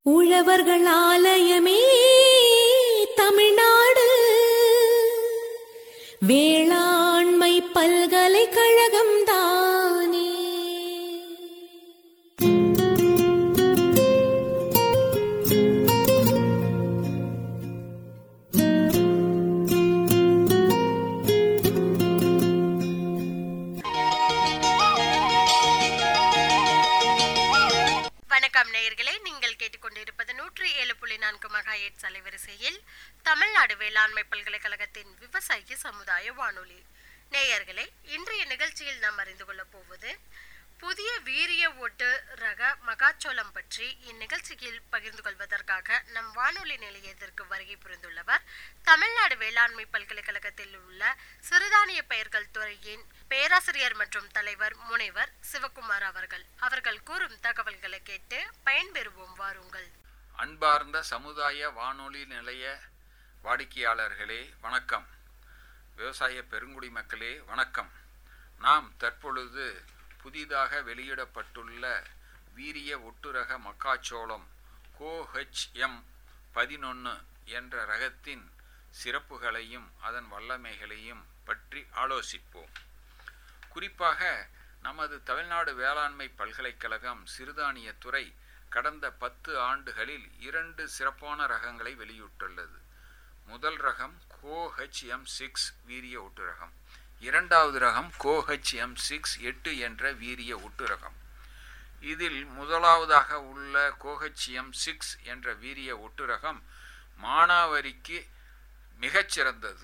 உழவர்கள் ஆலயமே தமிழ்நாடு வேளாண்மை பல்கலைக்கழகம் தானே வணக்கம் நேயர்களே நீங்கள் கேட்டுக்கொண்டிருப்பது நூற்றி ஏழு புள்ளி நான்கு மெகாஹெட்ஸ் அலைவரிசையில் தமிழ்நாடு வேளாண்மை பல்கலைக்கழகத்தின் விவசாய சமுதாய வானொலி நேயர்களே இன்றைய நிகழ்ச்சியில் நாம் அறிந்து கொள்ளப் போவது புதிய வீரிய ஒட்டு ரக மகாச்சோளம் பற்றி இந்நிகழ்ச்சியில் பகிர்ந்து கொள்வதற்காக நம் வானொலி நிலையத்திற்கு வருகை புரிந்துள்ளவர் தமிழ்நாடு வேளாண்மை பல்கலைக்கழகத்தில் உள்ள சிறுதானிய பயிர்கள் துறையின் பேராசிரியர் மற்றும் தலைவர் முனைவர் சிவகுமார் அவர்கள் அவர்கள் கூறும் தகவல்களை கேட்டு பயன்பெறுவோம் வாருங்கள் அன்பார்ந்த சமுதாய வானொலி நிலைய வாடிக்கையாளர்களே வணக்கம் விவசாய பெருங்குடி மக்களே வணக்கம் நாம் தற்பொழுது புதிதாக வெளியிடப்பட்டுள்ள வீரிய ஒட்டுரக மக்காச்சோளம் கோஹெச்எம் பதினொன்று என்ற ரகத்தின் சிறப்புகளையும் அதன் வல்லமைகளையும் பற்றி ஆலோசிப்போம் குறிப்பாக நமது தமிழ்நாடு வேளாண்மை பல்கலைக்கழகம் சிறுதானியத்துறை கடந்த பத்து ஆண்டுகளில் இரண்டு சிறப்பான ரகங்களை வெளியிட்டுள்ளது முதல் ரகம் கோஹெச்எம் சிக்ஸ் வீரிய ஒட்டு ரகம் இரண்டாவது ரகம் கோஹெச்எம் சிக்ஸ் எட்டு என்ற வீரிய ஒட்டு ரகம் இதில் முதலாவதாக உள்ள கோஹெச்எம் சிக்ஸ் என்ற வீரிய ஒட்டு ரகம் மானாவரிக்கு மிகச்சிறந்தது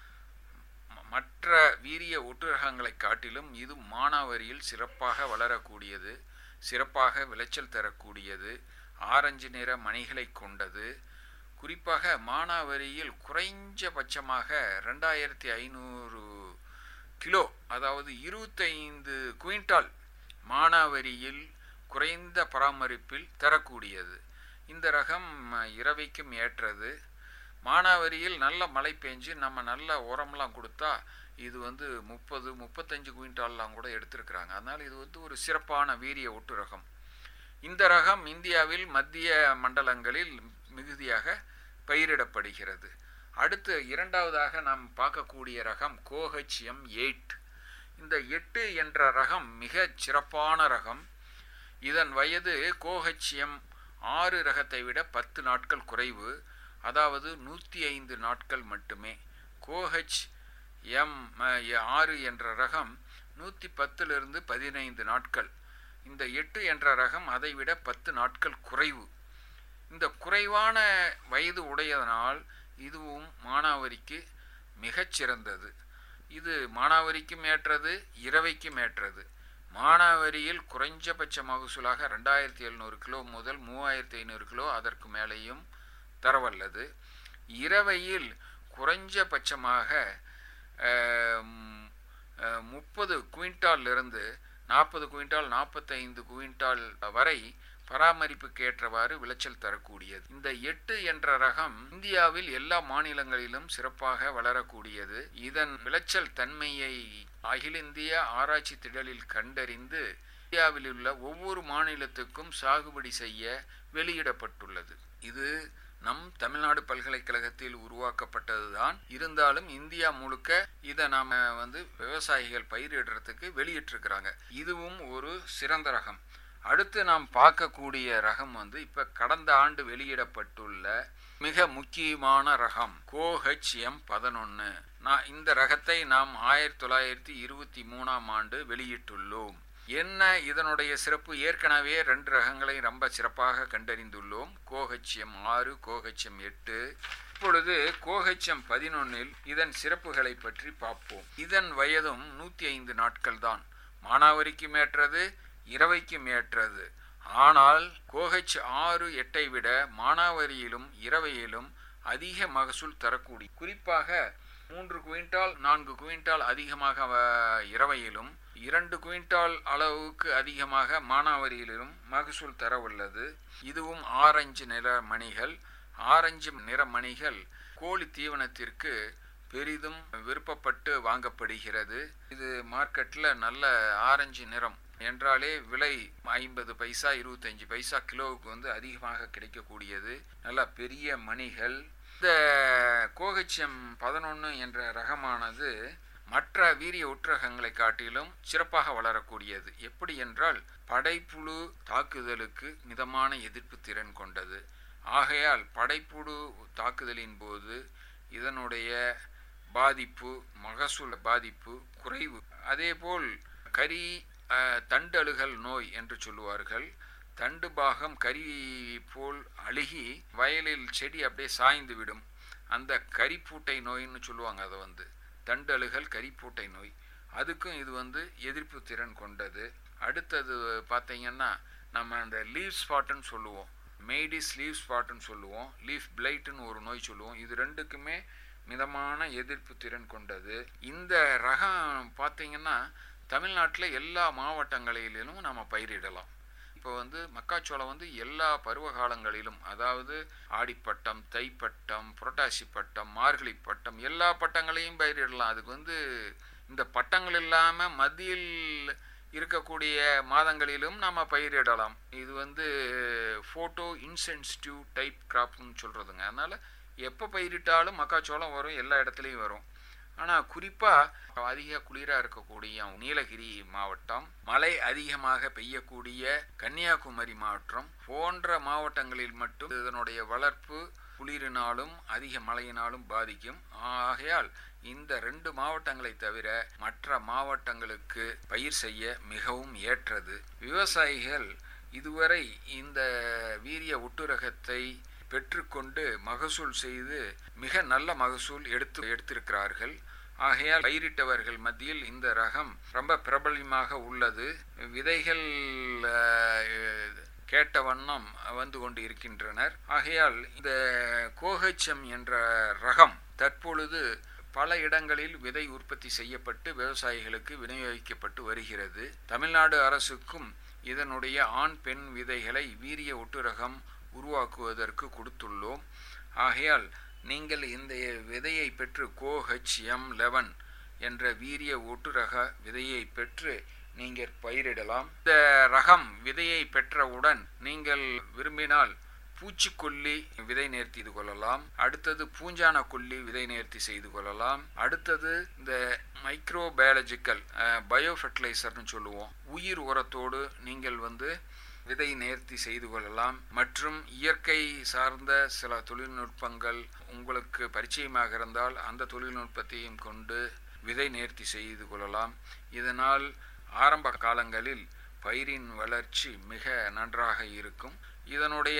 ம- மற்ற வீரிய ஒட்டுரகங்களை காட்டிலும் இது மானாவரியில் சிறப்பாக வளரக்கூடியது சிறப்பாக விளைச்சல் தரக்கூடியது ஆரஞ்சு நிற மணிகளை கொண்டது குறிப்பாக மானாவரியில் குறைஞ்சபட்சமாக ரெண்டாயிரத்தி ஐநூறு கிலோ அதாவது இருபத்தைந்து குவிண்டால் மானாவரியில் குறைந்த பராமரிப்பில் தரக்கூடியது இந்த ரகம் அஹ், இரவைக்கும் ஏற்றது மானாவரியில் நல்ல மழை பெஞ்சு நம்ம நல்ல உரம்லாம் கொடுத்தா இது வந்து முப்பது முப்பத்தஞ்சு குவிண்டால்லாம் கூட எடுத்திருக்கிறாங்க அதனால் இது வந்து ஒரு சிறப்பான வீரிய ஒட்டு ரகம் இந்த ரகம் இந்தியாவில் மத்திய மண்டலங்களில் மிகுதியாக பயிரிடப்படுகிறது அடுத்து இரண்டாவதாக நாம் பார்க்கக்கூடிய ரகம் கோஹெச்எம் எயிட் இந்த எட்டு என்ற ரகம் மிகச் சிறப்பான ரகம் இதன் வயது கோஹெச்எம் ஆறு ரகத்தை விட பத்து நாட்கள் குறைவு அதாவது நூற்றி ஐந்து நாட்கள் மட்டுமே கோஹெச் எம் ஆறு என்ற ரகம் நூற்றி பத்திலிருந்து பதினைந்து நாட்கள் இந்த எட்டு என்ற ரகம் அதைவிட பத்து நாட்கள் குறைவு இந்த குறைவான வயது உடையதனால் இதுவும் மானாவரிக்கு மிகச் சிறந்தது இது மானாவரிக்கும் ஏற்றது இரவைக்கும் ஏற்றது மானாவரியில் குறைஞ்சபட்ச மகசூலாக ரெண்டாயிரத்தி எழுநூறு கிலோ முதல் மூவாயிரத்தி ஐநூறு கிலோ அதற்கு மேலேயும் தரவல்லது இரவையில் குறைஞ்சபட்சமாக முப்பது குவிண்டாலிருந்து நாற்பது குவிண்டால் நாற்பத்தைந்து குவிண்டால் வரை பராமரிப்புக்கு ஏற்றவாறு விளைச்சல் தரக்கூடியது இந்த எட்டு என்ற ரகம் இந்தியாவில் எல்லா மாநிலங்களிலும் சிறப்பாக வளரக்கூடியது இதன் விளைச்சல் தன்மையை அகில இந்திய ஆராய்ச்சி திடலில் கண்டறிந்து இந்தியாவில் உள்ள ஒவ்வொரு மாநிலத்துக்கும் சாகுபடி செய்ய வெளியிடப்பட்டுள்ளது இது நம் தமிழ்நாடு பல்கலைக்கழகத்தில் உருவாக்கப்பட்டதுதான் இருந்தாலும் இந்தியா முழுக்க இதை நாம வந்து விவசாயிகள் பயிரிடுறதுக்கு வெளியிட்டிருக்கிறாங்க இதுவும் ஒரு சிறந்த ரகம் அடுத்து நாம் பார்க்கக்கூடிய ரகம் வந்து இப்ப கடந்த ஆண்டு வெளியிடப்பட்டுள்ள மிக முக்கியமான ரகம் கோஹெச்எம் பதினொன்று நான் இந்த ரகத்தை நாம் ஆயிரத்தி தொள்ளாயிரத்தி இருபத்தி மூணாம் ஆண்டு வெளியிட்டுள்ளோம் என்ன இதனுடைய சிறப்பு ஏற்கனவே ரெண்டு ரகங்களை ரொம்ப சிறப்பாக கண்டறிந்துள்ளோம் கோஹெச்எம் ஆறு கோஹெச்எம் எட்டு இப்பொழுது கோஹெச்எம் பதினொன்னில் இதன் சிறப்புகளை பற்றி பார்ப்போம் இதன் வயதும் நூற்றி ஐந்து நாட்கள் தான் மானாவரிக்கும் ஏற்றது இரவைக்கும் ஏற்றது ஆனால் கோஹெச் ஆறு எட்டை விட மானாவரியிலும் இரவையிலும் அதிக மகசூல் தரக்கூடிய குறிப்பாக மூன்று குவிண்டால் நான்கு குவிண்டால் அதிகமாக வ- இரவையிலும் இரண்டு குவிண்டால் அளவுக்கு அதிகமாக மானாவரியிலும் மகசூல் தரவுள்ளது இதுவும் ஆரஞ்சு நிற மணிகள் ஆரஞ்சு நிற மணிகள் கோழி தீவனத்திற்கு பெரிதும் விருப்பப்பட்டு வாங்கப்படுகிறது இது மார்க்கெட்டில் நல்ல ஆரஞ்சு நிறம் என்றாலே விலை ஐம்பது பைசா இருபத்தஞ்சி பைசா கிலோவுக்கு வந்து அதிகமாக கிடைக்கக்கூடியது நல்ல பெரிய மணிகள் இந்த கோகச்சியம் பதினொன்று என்ற ரகமானது மற்ற வீரிய உற்றகங்களை காட்டிலும் சிறப்பாக வளரக்கூடியது எப்படி என்றால் படைப்புழு தாக்குதலுக்கு மிதமான எதிர்ப்பு திறன் கொண்டது ஆகையால் படைப்புழு தாக்குதலின் போது இதனுடைய பாதிப்பு மகசூல் பாதிப்பு குறைவு அதேபோல் கரி அஹ், தண்டழுகல் நோய் என்று சொல்லுவார்கள் தண்டு பாகம் கரி போல் அழுகி வயலில் செடி அப்படியே சாய்ந்து விடும் அந்த கரிப்பூட்டை நோயின்னு சொல்லுவாங்க அதை வந்து தண்டழுகல் கரிப்பூட்டை நோய் அதுக்கும் இது வந்து எதிர்ப்பு திறன் கொண்டது அடுத்தது பார்த்தீங்கன்னா நம்ம அந்த லீவ் ஸ்பாட்டுன்னு சொல்லுவோம் மெய்டிஸ் லீவ் ஸ்பாட்டுன்னு சொல்லுவோம் லீஃப் பிளைட்டுன்னு ஒரு நோய் சொல்லுவோம் இது ரெண்டுக்குமே மிதமான எதிர்ப்பு திறன் கொண்டது இந்த ரகம் பார்த்தீங்கன்னா தமிழ்நாட்டில் எல்லா மாவட்டங்களிலும் நம்ம பயிரிடலாம் இப்போ வந்து மக்காச்சோளம் வந்து எல்லா பருவ காலங்களிலும் அதாவது ஆடிப்பட்டம் தைப்பட்டம் புரட்டாசி பட்டம் மார்கழி பட்டம் எல்லா பட்டங்களையும் பயிரிடலாம் அதுக்கு வந்து இந்த பட்டங்கள் இல்லாமல் மத்தியில் இருக்கக்கூடிய மாதங்களிலும் நம்ம பயிரிடலாம் இது வந்து ஃபோட்டோ இன்சென்சிட்டிவ் டைப் கிராப்னு சொல்கிறதுங்க அதனால் எப்போ பயிரிட்டாலும் மக்காச்சோளம் வரும் எல்லா இடத்துலையும் வரும் ஆனால் குறிப்பாக அதிக குளிராக இருக்கக்கூடிய நீலகிரி மாவட்டம் மழை அதிகமாக பெய்யக்கூடிய கன்னியாகுமரி மாவட்டம் போன்ற மாவட்டங்களில் மட்டும் இதனுடைய வளர்ப்பு குளிரினாலும் அதிக மழையினாலும் பாதிக்கும் ஆகையால் இந்த ரெண்டு மாவட்டங்களை தவிர மற்ற மாவட்டங்களுக்கு பயிர் செய்ய மிகவும் ஏற்றது விவசாயிகள் இதுவரை இந்த வீரிய ஒட்டுரகத்தை பெற்றுக்கொண்டு மகசூல் செய்து மிக நல்ல மகசூல் எடுத்து எடுத்திருக்கிறார்கள் ஆகையால் பயிரிட்டவர்கள் மத்தியில் இந்த ரகம் ரொம்ப பிரபலமாக உள்ளது விதைகள் அஹ், கேட்ட வண்ணம் வந்து கொண்டு இருக்கின்றனர் ஆகையால் இந்த கோஹெச்எம் என்ற ரகம் தற்பொழுது பல இடங்களில் விதை உற்பத்தி செய்யப்பட்டு விவசாயிகளுக்கு விநியோகிக்கப்பட்டு வருகிறது தமிழ்நாடு அரசுக்கும் இதனுடைய ஆண் பெண் விதைகளை வீரிய ஒட்டுரகம் உருவாக்குவதற்கு கொடுத்துள்ளோம் ஆகையால் நீங்கள் இந்த விதையை பெற்று கோஹெச்எம் லெவன் என்ற வீரிய ஒட்டுரக விதையை பெற்று நீங்கள் பயிரிடலாம் இந்த ரகம் விதையை பெற்றவுடன் நீங்கள் விரும்பினால் பூச்சிக்கொல்லி விதை நேர்த்தி இது கொள்ளலாம் அடுத்தது பூஞ்சான கொல்லி விதை நேர்த்தி செய்து கொள்ளலாம் அடுத்தது இந்த மைக்ரோ பயாலஜிக்கல் பயோ ஃபெர்டிலைசர்னு சொல்லுவோம் உயிர் உரத்தோடு நீங்கள் வந்து விதை நேர்த்தி செய்து கொள்ளலாம் மற்றும் இயற்கை சார்ந்த சில தொழில்நுட்பங்கள் உங்களுக்கு பரிச்சயமாக இருந்தால் அந்த தொழில்நுட்பத்தையும் கொண்டு விதை நேர்த்தி செய்து கொள்ளலாம் இதனால் ஆரம்ப காலங்களில் பயிரின் வளர்ச்சி மிக நன்றாக இருக்கும் இதனுடைய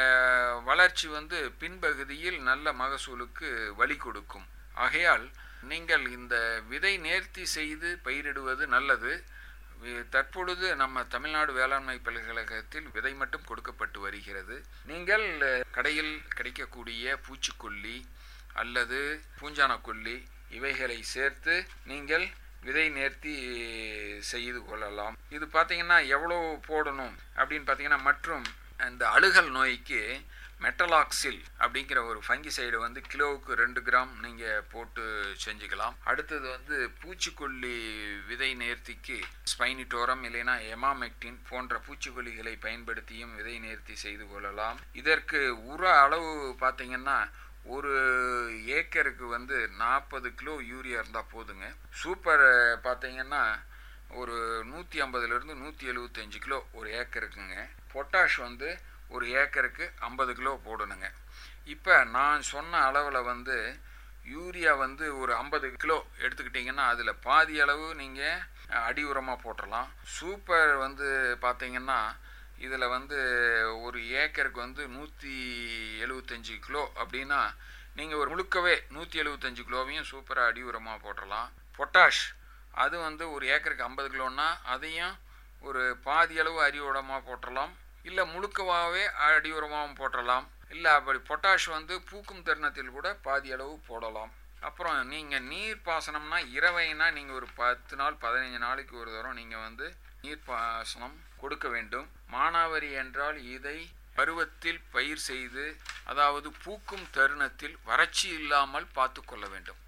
வளர்ச்சி வந்து பின்பகுதியில் நல்ல மகசூலுக்கு வழி கொடுக்கும் ஆகையால் நீங்கள் இந்த விதை நேர்த்தி செய்து பயிரிடுவது நல்லது வி- தற்பொழுது நம்ம தமிழ்நாடு வேளாண்மை பல்கலைக்கழகத்தில் விதை மட்டும் கொடுக்கப்பட்டு வருகிறது நீங்கள் அஹ், கடையில் கிடைக்கக்கூடிய பூச்சிக்கொல்லி அல்லது பூஞ்சான கொல்லி இவைகளை சேர்த்து நீங்கள் விதை நேர்த்தி செய்து கொள்ளலாம் இது பார்த்தீங்கன்னா எவ்வளோ போடணும் அப்படின்னு பார்த்தீங்கன்னா மற்றும் இந்த அழுகல் நோய்க்கு மெட்டலாக்சில் அப்படிங்கிற ஒரு ஃபங்கிசைடு வந்து கிலோவுக்கு ரெண்டு கிராம் நீங்கள் போட்டு செஞ்சுக்கலாம் அடுத்தது வந்து பூச்சிக்கொல்லி விதை நேர்த்திக்கு ஸ்பைனிட்டோரம் இல்லைன்னா எமாமெக்டின் போன்ற பூச்சிக்கொல்லிகளை பயன்படுத்தியும் விதை நேர்த்தி செய்து கொள்ளலாம் இதற்கு உர அளவு பார்த்தீங்கன்னா ஒரு ஏக்கருக்கு வந்து நாற்பது கிலோ யூரியா இருந்தால் போதுங்க சூப்பர் பார்த்தீங்கன்னா ஒரு நூற்றி ஐம்பதுலேருந்து நூற்றி எழுபத்தஞ்சு கிலோ ஒரு ஏக்கருக்குங்க பொட்டாஷ் வந்து ஒரு ஏக்கருக்கு ஐம்பது கிலோ போடணுங்க இப்போ நான் சொன்ன அளவில் வந்து யூரியா வந்து ஒரு ஐம்பது கிலோ எடுத்துக்கிட்டிங்கன்னா அதில் பாதி அளவு நீங்கள் அடி உரமாக போட்டுடலாம் சூப்பர் வந்து பார்த்தீங்கன்னா இதில் வந்து ஒரு ஏக்கருக்கு வந்து நூற்றி எழுபத்தஞ்சி கிலோ அப்படின்னா நீங்கள் ஒரு முழுக்கவே நூற்றி எழுபத்தஞ்சு கிலோவையும் சூப்பராக அடி உரமாக போட்டுடலாம் பொட்டாஷ் அது வந்து ஒரு ஏக்கருக்கு ஐம்பது கிலோன்னா அதையும் ஒரு பாதி அளவு அடி உரமாக போட்டுடலாம் இல்லை முழுக்கவாகவே அடி உரமாகவும் போட்டுடலாம் இல்லை அப்படி பொட்டாஷ் வந்து பூக்கும் தருணத்தில் கூட பாதி அளவு போடலாம் அப்புறம் நீங்கள் நீர் பாசனம்னா இரவைனா நீங்கள் ஒரு பத்து நாள் பதினைஞ்சு நாளைக்கு ஒரு தரம் நீங்கள் வந்து நீர் பாசனம் கொடுக்க வேண்டும் மானாவரி என்றால் இதை பருவத்தில் பயிர் செய்து அதாவது பூக்கும் தருணத்தில் வறட்சி இல்லாமல் பார்த்து கொள்ள வேண்டும்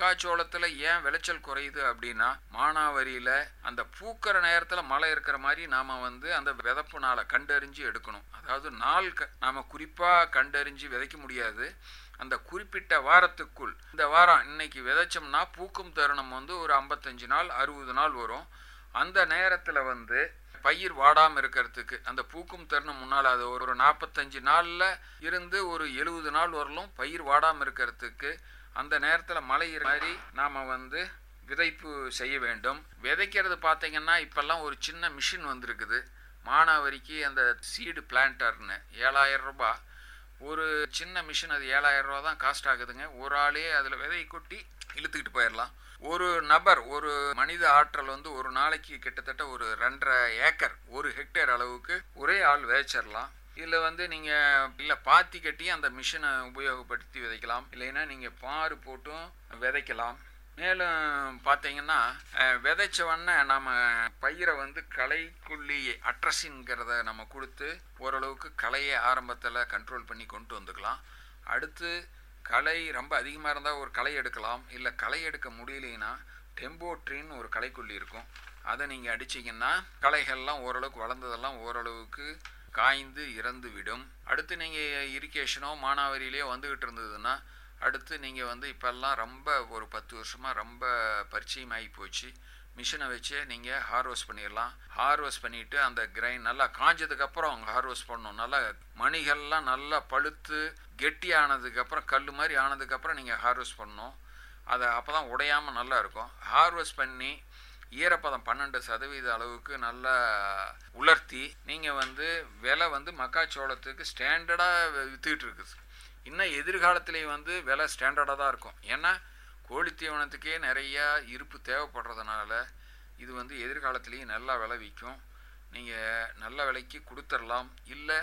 மக்காச்சோளத்துல ஏன் விளைச்சல் குறையுது அப்படின்னா மானாவரியில அந்த பூக்கிற நேரத்துல மழை இருக்கிற மாதிரி நாம வந்து அந்த விதப்பு நாளை கண்டறிஞ்சு எடுக்கணும் அதாவது நாள் க- நாம குறிப்பா கண்டறிஞ்சு விதைக்க முடியாது அந்த குறிப்பிட்ட வாரத்துக்குள் இந்த வாரம் இன்னைக்கு விதைச்சோம்னா பூக்கும் தருணம் வந்து ஒரு ஐம்பத்தஞ்சு நாள் அறுபது நாள் வரும் அந்த நேரத்துல வந்து பயிர் வாடாம இருக்கிறதுக்கு அந்த பூக்கும் தருணம் முன்னால் அது ஒரு நாற்பத்தஞ்சு நாள்ல இருந்து ஒரு எழுபது நாள் வரலும் பயிர் வாடாம இருக்கிறதுக்கு அந்த நேரத்துல மழை இரு- மாதிரி நாம வந்து விதைப்பு செய்ய வேண்டும் விதைக்கிறது பார்த்தீங்கன்னா இப்பெல்லாம் ஒரு சின்ன மிஷின் வந்திருக்குது மானாவரிக்கு அந்த சீடு பிளான்டர்னு ஏழாயிரம் ரூபாய் ஒரு சின்ன மிஷின் அது ஏழாயிரம் ரூபா தான் காஸ்ட் ஆகுதுங்க ஒரு ஆளே அதில் விதை கொட்டி இழுத்துக்கிட்டு போயிடலாம் ஒரு நபர் ஒரு மனித ஆற்றல் வந்து ஒரு நாளைக்கு கிட்டத்தட்ட ஒரு ரெண்டரை ஏக்கர் ஒரு ஹெக்டேர் அளவுக்கு ஒரே ஆள் விதைச்சிடலாம் இதில் வந்து நீங்கள் இல்லை பாத்தி கட்டி அந்த மிஷினை உபயோகப்படுத்தி விதைக்கலாம் இல்லைன்னா நீங்கள் பாரு போட்டும் விதைக்கலாம் மேலும் பார்த்தீங்கன்னா அஹ், விதைச்ச உடனே நம்ம பயிரை வந்து களைக்குள்ளி அட்ரஸின்ங்கிறத நம்ம கொடுத்து ஓரளவுக்கு களையை ஆரம்பத்தில் கண்ட்ரோல் பண்ணி கொண்டு வந்துக்கலாம் அடுத்து களை ரொம்ப அதிகமாக இருந்தால் ஒரு களை எடுக்கலாம் இல்லை களை எடுக்க முடியலைன்னா டெம்போட்ரின்னு ஒரு களைக்கொல்லி இருக்கும் அதை நீங்கள் அடிச்சீங்கன்னா களைகள்லாம் ஓரளவுக்கு வளர்ந்ததெல்லாம் ஓரளவுக்கு காய்ந்து இறந்து விடும் அடுத்து நீங்கள் இரிகேஷனோ மானாவாரியிலையோ வந்துக்கிட்டு இருந்ததுன்னா அடுத்து நீங்கள் வந்து இப்போல்லாம் ரொம்ப ஒரு பத்து வருஷமாக ரொம்ப பரிச்சயமாகி போச்சு மிஷினை வச்சே நீங்கள் ஹார்வெஸ்ட் பண்ணிடலாம் ஹார்வெஸ்ட் பண்ணிவிட்டு அந்த கிரைன் நல்லா காஞ்சதுக்கப்புறம் அவங்க ஹார்வெஸ்ட் பண்ணணும் நல்லா மணிகள்லாம் நல்லா பழுத்து கெட்டி ஆனதுக்கப்புறம் கல் மாதிரி ஆனதுக்கப்புறம் நீங்கள் ஹார்வெஸ்ட் பண்ணணும் அதை அப்போ தான் உடையாமல் நல்லா இருக்கும் ஹார்வெஸ்ட் பண்ணி ஈரப்பதம் பன்னெண்டு சதவீத அளவுக்கு நல்லா உலர்த்தி நீங்கள் வந்து விலை வந்து மக்காச்சோளத்துக்கு ஸ்டாண்டர்டாக விற்றுக்கிட்டு இருக்குது இன்னும் எதிர்காலத்துலேயும் வந்து விலை ஸ்டாண்டர்டாக தான் இருக்கும் ஏன்னா கோழி தீவனத்துக்கே நிறையா இருப்பு தேவைப்படுறதுனால இது வந்து எதிர்காலத்துலேயும் நல்லா விலை விற்கும் நீங்கள் நல்ல விலைக்கு கொடுத்துடலாம் இல்லை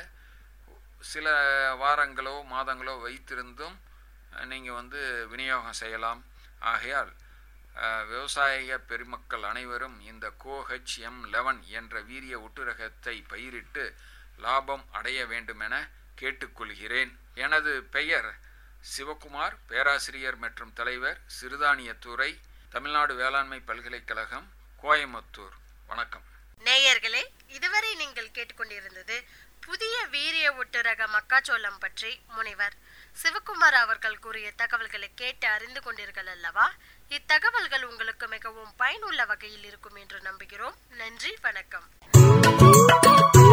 சில வாரங்களோ மாதங்களோ வைத்திருந்தும் நீங்கள் வந்து விநியோகம் செய்யலாம் ஆகையால் அஹ், விவசாய பெருமக்கள் அனைவரும் இந்த கோஹெச் எம் லெவன் என்ற வீரிய ஒட்டுரகத்தை பயிரிட்டு லாபம் அடைய வேண்டுமென கேட்டுக்கொள்கிறேன் எனது பெயர் சிவகுமார் பேராசிரியர் மற்றும் தலைவர் சிறுதானியத்துறை தமிழ்நாடு வேளாண்மை பல்கலைக்கழகம் கோயம்புத்தூர் வணக்கம் நேயர்களே இதுவரை நீங்கள் கேட்டுக்கொண்டிருந்தது புதிய வீரிய ஒட்டுரக மக்காச்சோளம் பற்றி முனைவர் சிவகுமார் அவர்கள் கூறிய தகவல்களை கேட்டு அறிந்து கொண்டீர்கள் அல்லவா இத்தகவல்கள் உங்களுக்கு மிகவும் பயனுள்ள வகையில் இருக்கும் என்று நம்புகிறோம் நன்றி வணக்கம்